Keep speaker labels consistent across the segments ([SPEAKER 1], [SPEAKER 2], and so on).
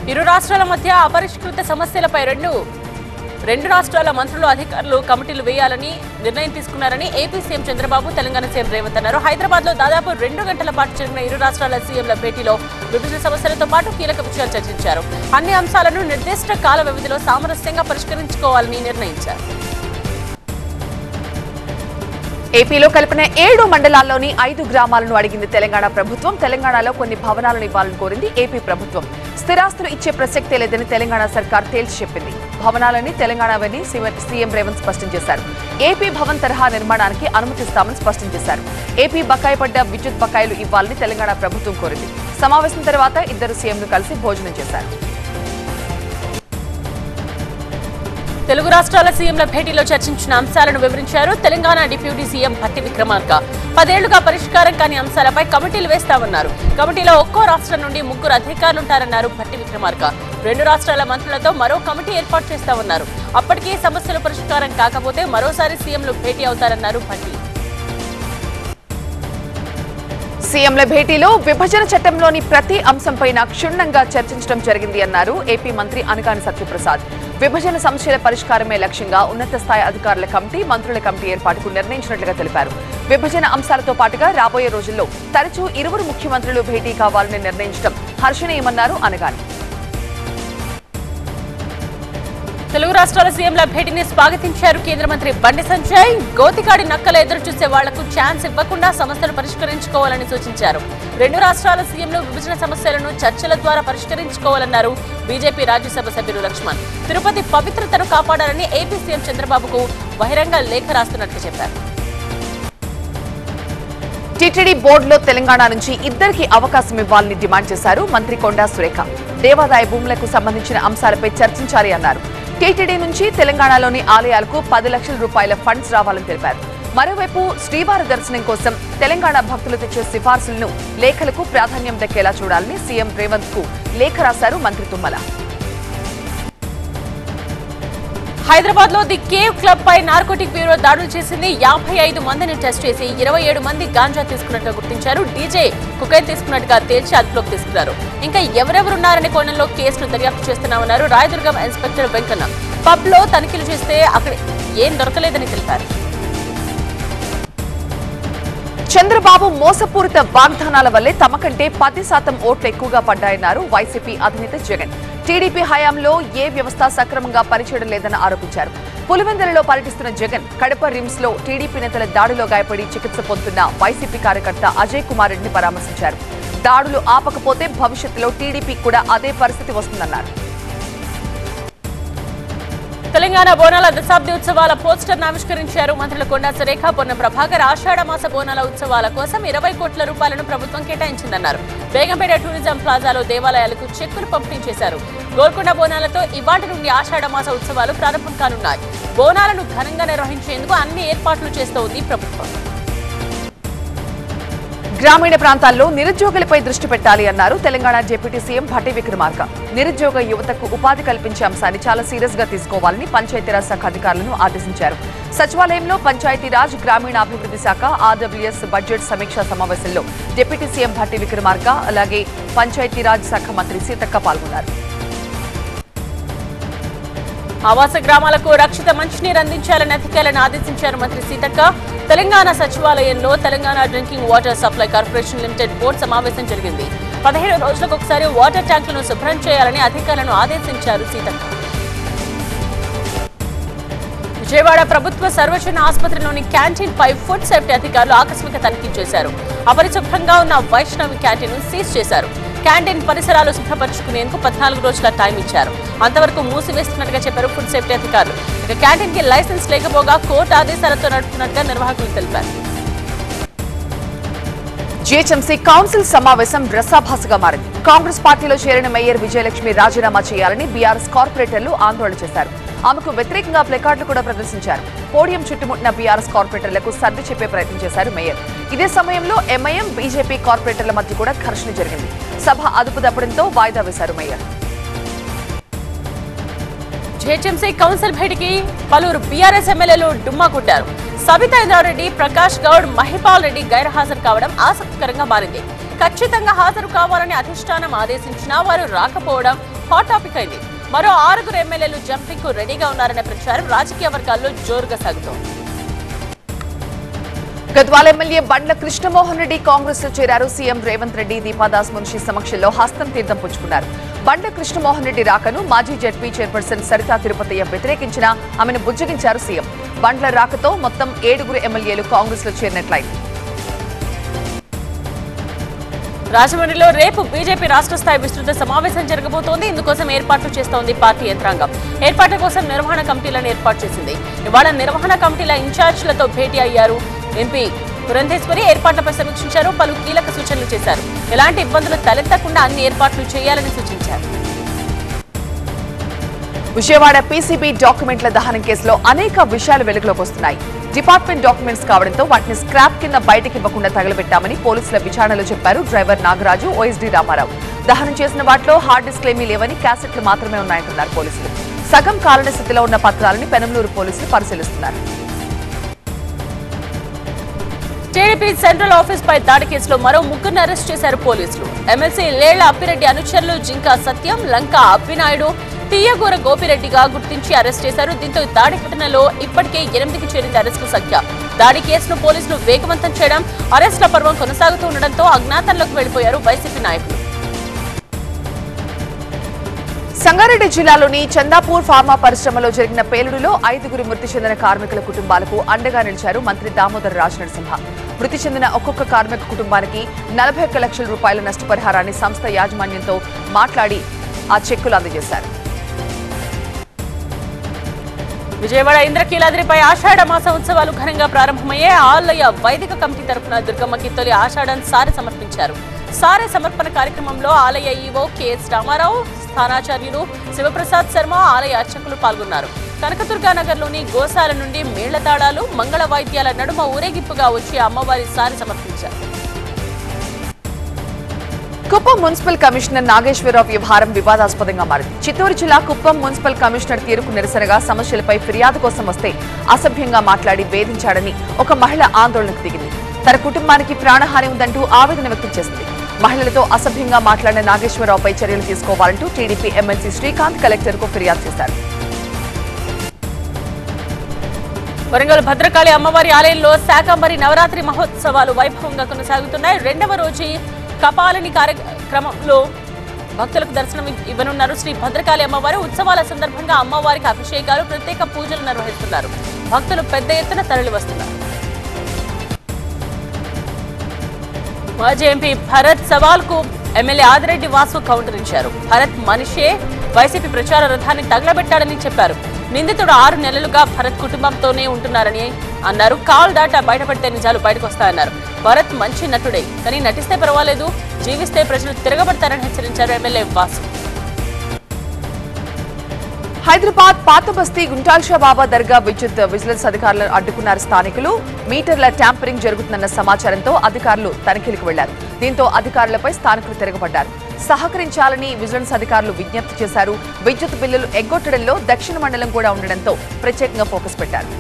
[SPEAKER 1] ఇరు రాష్ట్రాల మధ్య అపరిష్కృత సమస్యలపై రెండు రెండు రాష్ట్రాల మంత్రులు అధికారులు కమిటీలు వేయాలని నిర్ణయం తీసుకున్నారని AP CM Chandrababu Telangana CM Revanth అన్నారు హైదరాబాద్ లో దాదాపు రెండు గంటల పాటు జరిగిన ఇరు రాష్ట్రాల సీఎంల భేటీలో విభిన్న సమస్యలతో పాటు కీలక విషయాలు చర్చించారు అన్ని అంశాలను నిర్దిష్ట కాల వ్యవధిలో సామరస్యంగా పరిష్కరించుకోవాలని నిర్ణయించారు
[SPEAKER 2] ఏపీలో కలిపిన ఏడు మండలాల్లోని ఐదు గ్రామాలను అడిగింది తెలంగాణ ప్రభుత్వం తెలంగాణలో కొన్ని భవనాలను ఇవ్వాలని కోరింది ఏపీ ప్రభుత్వం స్థిరాస్తులు ఇచ్చే ప్రసక్తే లేదని తెలంగాణ సర్కార్ తేల్చి చెప్పింది భవనాలని తెలంగాణవని సీఎం రేవంత్ స్పష్టం చేశారు ఏపీ భవన్ తరహా నిర్మాణానికి అనుమతిస్తామని స్పష్టం చేశారు ఏపీ బకాయి పడ్డ విద్యుత్ బకాయిలు ఇవ్వాలని తెలంగాణ ప్రభుత్వం కోరింది సమావేశం తర్వాత ఇద్దరు సీఎంలు కలిసి భోజనం చేశారు
[SPEAKER 1] తెలుగు రాష్ట్రాల సీఎంల భేటీలో చర్చించిన అంశాలను వివరించారు తెలంగాణ డిప్యూటీ సీఎం భట్టి విక్రమార్క పదేళ్లుగా పరిష్కారం కాని అంశాలపై కమిటీలు వేస్తామన్నారు కమిటీలో ఒక్కో రాష్ట్రం నుండి ముగ్గురు అధికారులుంటారన్నారు భట్టి విక్రమార్క రెండు రాష్ట్రాల మంత్రులతో మరో కమిటీ ఏర్పాటు చేస్తామన్నారు అప్పటికీ సమస్యలు పరిష్కారం కాకపోతే మరోసారి సీఎంలు భేటీ అవుతారన్నారు భట్టి
[SPEAKER 2] సీఎంల భేటీలో విభజన చట్టంలోని ప్రతి అంశంపైన క్షుణ్ణంగా చర్చించడం జరిగింది అన్నారు ఏపీ మంత్రి అనగాని సత్యప్రసాద్ విభజన సమస్యల పరిష్కారమే లక్ష్యంగా ఉన్నత స్థాయి అధికారుల కమిటీ మంత్రుల కమిటీ ఏర్పాటుకు నిర్ణయించినట్లుగా తెలిపారు విభజన అంశాలతో పాటుగా రాబోయే రోజుల్లో తరచూ ఇరువురు ముఖ్యమంత్రులు భేటీ కావాలని నిర్ణయించడం హర్షణీయమన్నారు అనగాని
[SPEAKER 1] తెలుగు రాష్ట్రాల సీఎంల భేటీని స్వాగతించారు కేంద్ర మంత్రి బండి సంజయ్ గోతికాడి నక్కలు ఎదురు చూసే వాళ్లకు ఛాన్స్ ఇవ్వకుండా సమస్యలు పరిష్కరించుకోవాలని సూచించారు రెండు రాష్ట్రాల సీఎంలు విభజన సమస్యలను చర్చల ద్వారా పరిష్కరించుకోవాలన్నారు బీజేపీ రాజ్యసభ సభ్యులు లక్ష్మణ్ తిరుపతి పవిత్రతను కాపాడాలని ఏపీ సీఎం చంద్రబాబుకు బహిరంగ లేఖ రాస్తున్నట్లు చెప్పారు
[SPEAKER 2] టీటీడీ బోర్డులో తెలంగాణ నుంచి ఇద్దరికి అవకాశం ఇవ్వాలని డిమాండ్ చేశారు మంత్రి కొండా సురేఖ దేవాదాయ భూములకు సంబంధించిన అంశాలపై చర్చించాలి అన్నారు టీటీడీ నుంచి తెలంగాణలోని ఆలయాలకు పది లక్షల రూపాయల ఫండ్స్ రావాలని తెలిపారు మరోవైపు శ్రీవారి దర్శనం కోసం తెలంగాణ భక్తులు తెచ్చే సిఫార్సులను లేఖలకు ప్రాధాన్యం దక్కేలా చూడాలని సీఎం రేవంత్ కు లేఖ రాశారు మంత్రి తుమ్మల
[SPEAKER 1] హైదరాబాద్ లో ది కేవ్ క్లబ్ పై నార్కోటిక్ బ్యూరో దాడులు చేసింది యాభై ఐదు మందిని టెస్ట్ చేసి ఇరవై ఏడు మంది గాంజా తీసుకున్నట్టుగా గుర్తించారు డీజే కుకైన్ తీసుకున్నట్టుగా తేల్చి అదుపులోకి తీసుకున్నారు ఇంకా ఎవరెవరున్నారనే కోణంలో కేసును దర్యాప్తు చేస్తున్నామన్నారు రాయదుర్గం ఇన్స్పెక్టర్ వెంకన్న పబ్ లో తనిఖీలు చేస్తే అక్కడ ఏం దొరకలేదని తెలిపారు
[SPEAKER 2] చంద్రబాబు మోసపూరిత వాగ్దానాల వల్లే తమ కంటే పది శాతం ఓట్లు ఎక్కువగా పడ్డాయన్నారు వైసీపీ అధినేత జగన్ టీడీపీ హయాంలో ఏ వ్యవస్థ సక్రమంగా పనిచేయడం లేదని ఆరోపించారు పులివెందులలో పర్యటిస్తున్న జగన్ కడప రిమ్స్ లో టీడీపీ నేతల దాడిలో గాయపడి చికిత్స పొందుతున్న వైసీపీ కార్యకర్త అజయ్ కుమార్ రెడ్డిని పరామర్శించారు దాడులు ఆపకపోతే భవిష్యత్తులో టీడీపీ కూడా అదే పరిస్థితి వస్తుందన్నారు
[SPEAKER 1] తెలంగాణ బోనాల దశాబ్ది ఉత్సవాల పోస్టర్ ఆవిష్కరించారు మంత్రులు కొండా సురేఖ పొన్నం ప్రభాకర్ ఆషాఢ మాస బోనాల ఉత్సవాల కోసం ఇరవై కోట్ల రూపాయలను ప్రభుత్వం కేటాయించిందన్నారు బేగంపేట టూరిజం ప్లాజాలో దేవాలయాలకు చెక్కులు పంపిణీ చేశారు గోల్కొండ బోనాలతో ఇవాటి నుండి ఆషాఢ మాస ఉత్సవాలు ప్రారంభం కానున్నాయి బోనాలను ఘనంగా నిర్వహించేందుకు అన్ని ఏర్పాట్లు చేస్తోంది ప్రభుత్వం
[SPEAKER 2] గ్రామీణ ప్రాంతాల్లో నిరుద్యోగులపై దృష్టి పెట్టాలి అన్నారు తెలంగాణ డిప్యూటీ సీఎం భట్టి విక్రమార్క నిరుద్యోగ యువతకు ఉపాధి కల్పించే అంశాన్ని చాలా సీరియస్ గా తీసుకోవాలని పంచాయతీరాజ్ శాఖ అధికారులను ఆదేశించారు సచివాలయంలో పంచాయతీరాజ్ గ్రామీణాభివృద్ధి శాఖ ఆర్డబ్ల్యూఎస్ బడ్జెట్ సమీక్షా సమావేశంలో డిప్యూటీ సీఎం భట్టి విక్రమార్క అలాగే పంచాయతీరాజ్ శాఖ మంత్రి సీతక్క పాల్గొన్నారు
[SPEAKER 1] ఆవాస గ్రామాలకు రక్షిత మంచినీరు అందించాలని అధికారులను ఆదేశించారు మంత్రి సీతక్క తెలంగాణ సచివాలయంలో Telangana drinking water supply corporation limited board సమావేశం జరిగింది పదిహేడు రోజులకు ఒకసారి వాటర్ ట్యాంకులను శుభ్రం చేయాలని అధికారులను ఆదేశించారు సీతక్క విజయవాడ ప్రభుత్వ సర్వజన ఆసుపత్రిలోని క్యాంటీన్ పై ఫుడ్ సేఫ్టీ అధికారులు ఆకస్మిక తనిఖీ చేశారు అపరిశుభ్రంగా ఉన్న వైష్ణవి క్యాంటీన్ సీజ్ చేశారు క్యాంటీన్ పరిసరాలు శుభ్రపరుచుకునేందుకు పద్నాలుగు రోజుల టైం ఇచ్చారు అంతవరకు మూసివేస్తున్నట్టుగా చెప్పారు ఫుడ్ సేఫ్టీ అధికారులు ఇక క్యాంటీన్ కి లైసెన్స్ లేకపోగా కోర్టు ఆదేశాలతో నడుపుతున్నట్టుగా నిర్వాహకులు తెలిపారు
[SPEAKER 2] జీహెచ్ఎంసీ కౌన్సిల్ సమావేశం రసాభాసగా మారింది కాంగ్రెస్ పార్టీలో చేరిన మేయర్ విజయలక్ష్మి రాజీనామా చేయాలని బీఆర్ఎస్ కార్పొరేటర్లు ఆందోళన చేశారు ఆమెకు వ్యతిరేకంగా ప్లకార్డులు కూడా ప్రదర్శించారు పోడియం చుట్టుముట్టిన బీఆర్ఎస్ కార్పొరేటర్లకు సర్ది చెప్పే ప్రయత్నం చేశారు మేయర్ ఇదే సమయంలో ఎంఐఎం బీజేపీ కార్పొరేటర్ల మధ్య కూడా ఘర్షణ జరిగింది సభ అదుపు తప్పడంతో వాయిదా వేశారు మేయర్
[SPEAKER 1] జేహెచ్ఎంసీ కౌన్సిల్ భేటీకి పలువురు బీఆర్ఎస్ ఎమ్మెల్యేలు డుమ్మా కొట్టారు సబితా ఇంద్రారెడ్డి ప్రకాష్ గౌడ్ మహిపాల్ రెడ్డి గైర్హాజరు కావడం ఆసక్తికరంగా మారింది ఖచ్చితంగా హాజరు కావాలని అధిష్టానం ఆదేశించినా వారు రాకపోవడం హాట్ టాపిక్ అయింది మరో ఆరుగురు ఎమ్మెల్యేలు జంపింగ్ కు రెడీగా ఉన్నారనే ప్రచారం రాజకీయ వర్గాల్లో జోరుగా సాగుతోంది
[SPEAKER 2] గద్వాల ఎమ్మెల్యే బండ్ల కృష్ణమోహన్ రెడ్డి కాంగ్రెస్ లో చేరారు సీఎం రేవంత్ రెడ్డి దీపాదాస్ మున్షి సమక్షంలో హస్తం తీర్థం పుచ్చుకున్నారు బండ్ల కృష్ణమోహన్ రెడ్డి రాకను మాజీ జడ్పీ చైర్పర్సన్ సరితా తిరుపతయ్య వ్యతిరేకించినా ఆమెను బుజ్జగించారు సీఎం బండ్ల రాకతో మొత్తం ఏడుగురు ఎమ్మెల్యేలు కాంగ్రెస్ లో చేరినట్లయింది
[SPEAKER 1] రాజమండ్రిలో రేపు బీజేపీ రాష్ట్ర స్థాయి విస్తృత సమావేశం జరగబోతోంది ఇందుకోసం ఏర్పాట్లు చేస్తోంది పార్టీ యంత్రాంగం ఏర్పాట్ల కోసం నిర్వహణ కమిటీలను ఏర్పాటు చేసింది ఇవాళ నిర్వహణ కమిటీల ఇన్ఛార్జీలతో భేటీ అయ్యారు ఎంపీ పురంధేశ్వరి ఏర్పాట్లపై సమీక్షించారు పలు కీలక సూచనలు చేశారు ఎలాంటి ఇబ్బందులు తలెత్తకుండా అన్ని ఏర్పాట్లు చేయాలని సూచించారు
[SPEAKER 2] విజయవాడ పీసీబీ డాక్యుమెంట్ల దహనం కేసులో అనేక విషయాలు వెలుగులోకి వస్తున్నాయి డిపార్ట్మెంట్ డాక్యుమెంట్స్ కావడంతో వాటిని స్క్రాప్ కింద బయటకి ఇవ్వకుండా తగలబెట్టామని పోలీసుల విచారణలో చెప్పారు డ్రైవర్ నాగరాజు ఓఎస్డీ రామారావు దహనం చేసిన వాటిలో హార్డ్ డిస్క్లేమీ లేవని క్యాసెట్లు మాత్రమే ఉన్నాయంటున్నారు పోలీసులు సగం కాలని స్థితిలో ఉన్న పత్రాలని పెనంలూరు పోలీసులు పరిశీలిస్తున్నారు
[SPEAKER 1] టీడీపీ సెంట్రల్ ఆఫీస్ పై దాడి కేసులో మరో ముగ్గురిని అరెస్ట్ చేశారు పోలీసులు ఎమ్మెల్సీ లేళ్ల అప్పిరెడ్డి అనుచరులు జింకా సత్యం లంక అప్పినాయుడు తీయగూర గోపిరెడ్డిగా గుర్తించి అరెస్ట్ చేశారు దీంతో ఈ దాడి ఘటనలో ఇప్పటికే ఎనిమిదికి చేరింది అరెస్టుల సంఖ్య దాడి కేసును పోలీసులు వేగవంతం చేయడం అరెస్టుల పర్వం కొనసాగుతూ ఉండడంతో అజ్ఞాతంలోకి వెళ్లిపోయారు వైసీపీ నాయకులు
[SPEAKER 2] సంగారెడ్డి జిల్లాలోని చందాపూర్ ఫార్మా పరిశ్రమలో జరిగిన పేలుడులో ఐదుగురు మృతి చెందిన కార్మికుల కుటుంబాలకు అండగా నిలిచారు మంత్రి దామోదర్ రాజనరసింహ మృతి చెందిన ఒక్కొక్క కార్మిక కుటుంబానికి నలభై ఒక్క లక్షల రూపాయల నష్టపరిహారాన్ని సంస్థ యాజమాన్యంతో మాట్లాడి ఆ చెక్కులు అందజేశారు
[SPEAKER 1] విజయవాడ ఇంద్రకీలాద్రిపై ఆషాఢ మాస ఉత్సవాలు ఘనంగా ప్రారంభమయ్యే ఆలయ వైదిక కమిటీ తరపున దుర్గమ్మకి తొలి ఆషాఢం సారె సమర్పించారు సారె సమర్పణ కార్యక్రమంలో ఆలయ ఈవో కెఎస్ రామారావు స్థానాచార్యులు శివప్రసాద్ శర్మ ఆలయ అర్చకులు పాల్గొన్నారు కనకదుర్గానగర్లోని గోశాల నుండి మేళ్లతాళాలు మంగళ వాయిద్యాల నడుమ ఊరేగింపుగా వచ్చి అమ్మవారి సారె సమర్పించారు
[SPEAKER 2] కుప్పం మున్సిపల్ కమిషనర్ నాగేశ్వరరావు వ్యవహారం వివాదాస్పదంగా మారింది చిత్తూరు జిల్లా కుప్పం మున్సిపల్ కమిషనర్ తీరుకు నిరసనగా సమస్యలపై ఫిర్యాదు కోసం వస్తే అసభ్యంగా మాట్లాడి వేధించాడని ఒక మహిళ ఆందోళనకు దిగింది తన కుటుంబానికి ప్రాణహాని ఉందంటూ ఆవేదన వ్యక్తం చేసింది మహిళలతో అసభ్యంగా మాట్లాడిన నాగేశ్వరరావుపై చర్యలు తీసుకోవాలంటూ టీడీపీ ఎమ్మెల్సీ శ్రీకాంత్ కలెక్టర్కు ఫిర్యాదు చేశారు
[SPEAKER 1] వరంగల్ భద్రకాళి అమ్మవారి ఆలయంలో శాకంబరి నవరాత్రి మహోత్సవాలు వైభవంగా కొనసాగుతున్నాయి రెండవ రోజు కపాలని కార్యక్రమంలో భక్తులకు దర్శనం ఇవ్వనున్నారు శ్రీ భద్రకాళి అమ్మవారు ఉత్సవాల సందర్భంగా అమ్మవారికి అభిషేకాలు ప్రత్యేక పూజలు నిర్వహిస్తున్నారు భక్తులు పెద్ద ఎత్తున తరలి వస్తున్నారు మాజీ ఎంపీ భరత్ సవాల్ కు ఎమ్మెల్యే ఆదిరెడ్డి వాసు కౌంటర్ ఇచ్చారు భరత్ మనిషే వైసీపీ ప్రచార రథాన్ని తగలబెట్టాడని చెప్పారు నిందితుడు ఆరు నెలలుగా భరత్ కుటుంబంతోనే ఉంటున్నారని అన్నారు కాల్ డాటా బయటపడితే నిజాలు బయటకు వస్తాయన్నారు భరత్ మంచి నటుడే కానీ నటిస్తే పర్వాలేదు జీవిస్తే ప్రజలు తిరగబడతారని హెచ్చరించారు ఎమ్మెల్యే వాసు
[SPEAKER 2] హైదరాబాద్ పాత బస్తీ గుంటాల్షా బాబా దర్గా విద్యుత్ విజిలెన్స్ అధికారులను అడ్డుకున్నారు స్థానికులు మీటర్ల ట్యాంపరింగ్ జరుగుతుందన్న సమాచారంతో అధికారులు తనిఖీలకు వెళ్లారు దీంతో అధికారులపై స్థానికులు తిరగబడ్డారు సహకరించాలని విజిలెన్స్ అధికారులు విజ్ఞప్తి చేశారు విద్యుత్ బిల్లులు ఎగ్గొట్టడంలో దక్షిణ మండలం కూడా ఉండడంతో ప్రత్యేకంగా ఫోకస్ పెట్టారు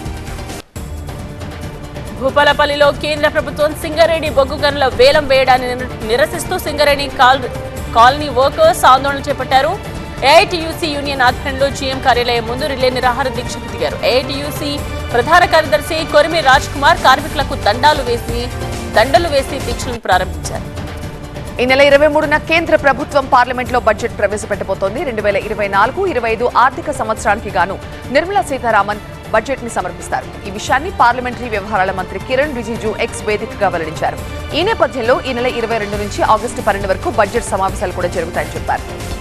[SPEAKER 1] భూపాలపల్లిలో కేంద్ర ప్రభుత్వం సింగరేణి బొగ్గు గనుల వేలం వేయడాన్ని నిర- నిరసిస్తూ సింగరేణి కాల్ కాలనీ వర్కర్స్ ఆందోళన చేపట్టారు ఏఐటియుసి యూనియన్ ఆధ్వర్యంలో జీఎం కార్యాలయం ముందు రిలే నిరాహార దీక్షకు దిగారు ఏఐటియుసి ప్రధాన కార్యదర్శి కొరిమి రాజ్ కుమార్ కార్మికులకు దండాలు వేసి దండలు వేసి దీక్షలను ప్రారంభించారు
[SPEAKER 2] ఈ నెల ఇరవై మూడున కేంద్ర ప్రభుత్వం పార్లమెంట్ లో బడ్జెట్ ప్రవేశపెట్టబోతోంది రెండు వేల ఇరవై నాలుగు ఇరవై ఐదు ఆర్థిక సంవత్సరానికి గాను నిర్మలా సీతారామన్ బడ్జెట్ ని సమర్పిస్తారు ఈ విషయాన్ని పార్లమెంటరీ వ్యవహారాల మంత్రి కిరణ్ రిజిజు ఎక్స్ వేదికగా వెల్లడించారు ఈ నేపథ్యంలో ఈ నెల ఇరవై రెండు నుంచి ఆగస్టు పన్నెండు వరకు బడ్జెట్ సమావేశాలు కూడా జరుగుతాయని చెప్పారు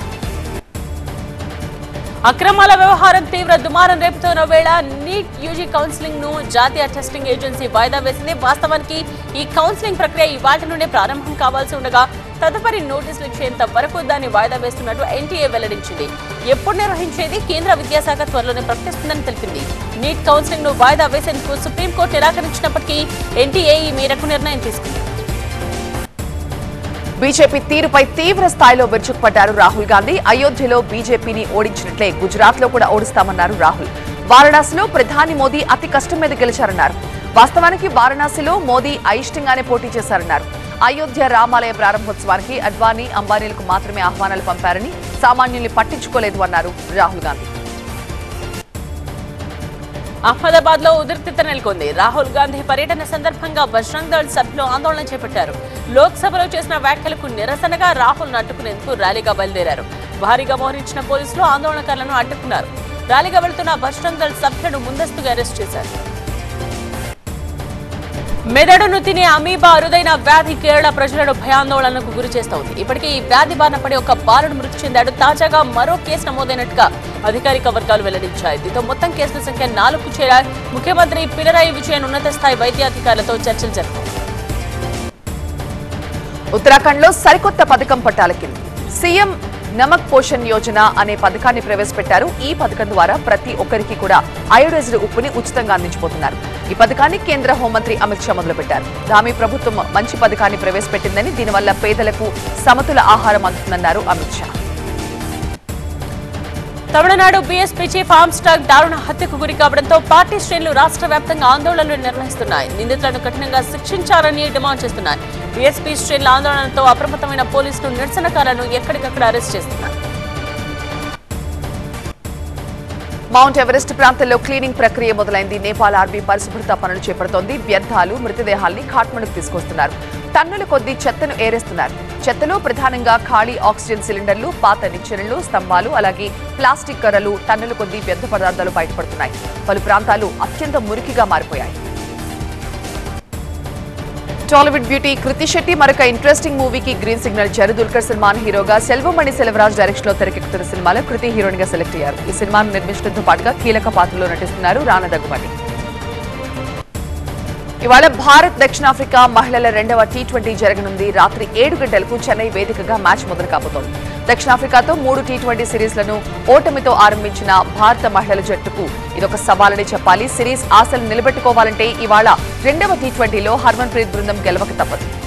[SPEAKER 1] అక్రమాల వ్యవహారం తీవ్ర దుమారం రేపుతున్న వేళ నీట్ యూజీ కౌన్సిలింగ్ ను జాతీయ టెస్టింగ్ ఏజెన్సీ వాయిదా వేసింది వాస్తవానికి ఈ కౌన్సిలింగ్ ప్రక్రియ ఇవాటి నుండే ప్రారంభం కావాల్సి ఉండగా తదుపరి నోటీసులు ఇచ్చేంత వరకు దాన్ని వాయిదా వేస్తున్నట్టు ఎన్టీఏ వెల్లడించింది ఎప్పుడు నిర్వహించేది కేంద్ర విద్యాశాఖ త్వరలోనే ప్రకటిస్తుందని తెలిపింది నీట్ కౌన్సిలింగ్ ను వాయిదా వేసేందుకు సుప్రీంకోర్టు నిరాకరించినప్పటికీ ఎన్టీఏ ఈ మేరకు నిర్ణయం తీసుకుంది
[SPEAKER 2] బీజేపీ తీరుపై తీవ్ర స్థాయిలో విరుచుకుపడ్డారు రాహుల్ గాంధీ అయోధ్యలో బీజేపీని ఓడించినట్లే గుజరాత్ లో కూడా ఓడిస్తామన్నారు రాహుల్ వారణాసిలో ప్రధాని మోదీ అతి కష్టం మీద గెలిచారన్నారు వాస్తవానికి వారణాసిలో మోదీ అయిష్టంగానే పోటీ చేశారన్నారు అయోధ్య రామాలయ ప్రారంభోత్సవానికి అడ్వానీ అంబానీలకు మాత్రమే ఆహ్వానాలు పంపారని సామాన్యుల్ని పట్టించుకోలేదు అన్నారు రాహుల్ గాంధీ
[SPEAKER 1] అహ్మదాబాద్ లో ఉద్రిక్తత నెలకొంది రాహుల్ గాంధీ పర్యటన సందర్భంగా బజరంగ్ దళ్ సభ్యులు ఆందోళన చేపట్టారు లోక్సభలో చేసిన వ్యాఖ్యలకు నిరసనగా రాహుల్ అడ్డుకునేందుకు ర్యాలీగా బయలుదేరారు భారీగా మోహరించిన పోలీసులు ఆందోళనకారులను అడ్డుకున్నారు ర్యాలీగా వెళ్తున్న బజరంగ్ దళ్ సభ్యులను ముందస్తుగా అరెస్ట్ చేశారు మెదడును తినే అమీబా అరుదైన వ్యాధి కేరళ ప్రజలను భయాందోళనకు గురి చేస్తోంది ఇప్పటికే ఈ వ్యాధి బారిన పడి ఒక బాలుడు మృతి చెందాడు తాజాగా మరో కేసు నమోదైనట్టుగా అధికారిక వర్గాలు వెల్లడించాయి దీంతో మొత్తం కేసుల సంఖ్య నాలుగు చేరాయి ముఖ్యమంత్రి పినరాయి విజయన్ ఉన్నత స్థాయి వైద్యాధికారులతో చర్చలు జరిపారు
[SPEAKER 2] ఉత్తరాఖండ్ లో సరికొత్త పథకం పట్టాలెక్కింది సీఎం నమక్ పోషణ్ యోజన అనే పథకాన్ని ప్రవేశపెట్టారు ఈ పథకం ద్వారా ప్రతి ఒక్కరికి కూడా అయోడైజ్డ్ ఉప్పుని ఉచితంగా అందించబోతున్నారు ఈ పథకాన్ని కేంద్ర హోంమంత్రి అమిత్ షా మొదలుపెట్టారు దామి ప్రభుత్వం మంచి పథకాన్ని ప్రవేశపెట్టిందని దీనివల్ల పేదలకు సమతుల ఆహారం అందుతుందన్నారు Amit Shah
[SPEAKER 1] Tamil Nadu BSP chief Armstrong దారుణ హత్యకు గురి కావడంతో పార్టీ శ్రేణులు రాష్ట్ర వ్యాప్తంగా ఆందోళనలు నిర్వహిస్తున్నాయి నిందితులను కఠినంగా శిక్షించాలని డిమాండ్ చేస్తున్నాయి బీఎస్పీ శ్రేణుల ఆందోళనతో అప్రమత్తమైన పోలీసులు నిరసనకారులను ఎక్కడికక్కడ అరెస్ట్ చేస్తున్నారు
[SPEAKER 2] మౌంట్ ఎవరెస్ట్ ప్రాంతంలో క్లీనింగ్ ప్రక్రియ మొదలైంది నేపాల్ ఆర్మీ పరిశుభ్రత పనులు చేపడుతోంది వ్యర్థాలు మృతదేహాల్ని ఖాట్మండుకు తీసుకొస్తున్నారు టన్నుల కొద్దీ చెత్తను ఏరేస్తున్నారు చెత్తలో ప్రధానంగా ఖాళీ ఆక్సిజన్ సిలిండర్లు పాత నిచ్చెనలు స్తంభాలు అలాగే ప్లాస్టిక్ కర్రలు టన్నుల కొద్దీ వ్యర్థ పదార్థాలు బయటపడుతున్నాయి పలు ప్రాంతాలు అత్యంత మురికిగా మారిపోయాయి టాలీవుడ్ బ్యూటీ కృతి శెట్టి మరొక ఇంట్రెస్టింగ్ మూవీకి గ్రీన్ సిగ్నల్ ఇచ్చారు దుల్కర్ సల్మాన్ హీరోగా సెల్వమణి సెల్వరాజ్ డైరెక్షన్ లో తెరకెక్కుతున్న సినిమాలో కృతి హీరోయిన్ గా సెలెక్ట్ అయ్యారు ఈ సినిమాను నిర్మించడంతో పాటుగా కీలక పాత్రలో నటిస్తున్నారు రానా దగ్గుమణి ఇవాళ భారత్ దక్షిణాఫ్రికా మహిళల రెండవ టీ ట్వంటీ జరగనుంది రాత్రి ఏడు గంటలకు చెన్నై వేదికగా మ్యాచ్ మొదలు కాబోతోంది దక్షిణాఫ్రికాతో మూడు టీ ట్వంటీ సిరీస్లను ఓటమితో ఆరంభించిన భారత మహిళల జట్టుకు ఇదొక సవాలని చెప్పాలి సిరీస్ ఆశలు నిలబెట్టుకోవాలంటే ఇవాళ రెండవ టీ ట్వంటీలో హర్మన్ ప్రీత్ బృందం గెలవక తప్పదు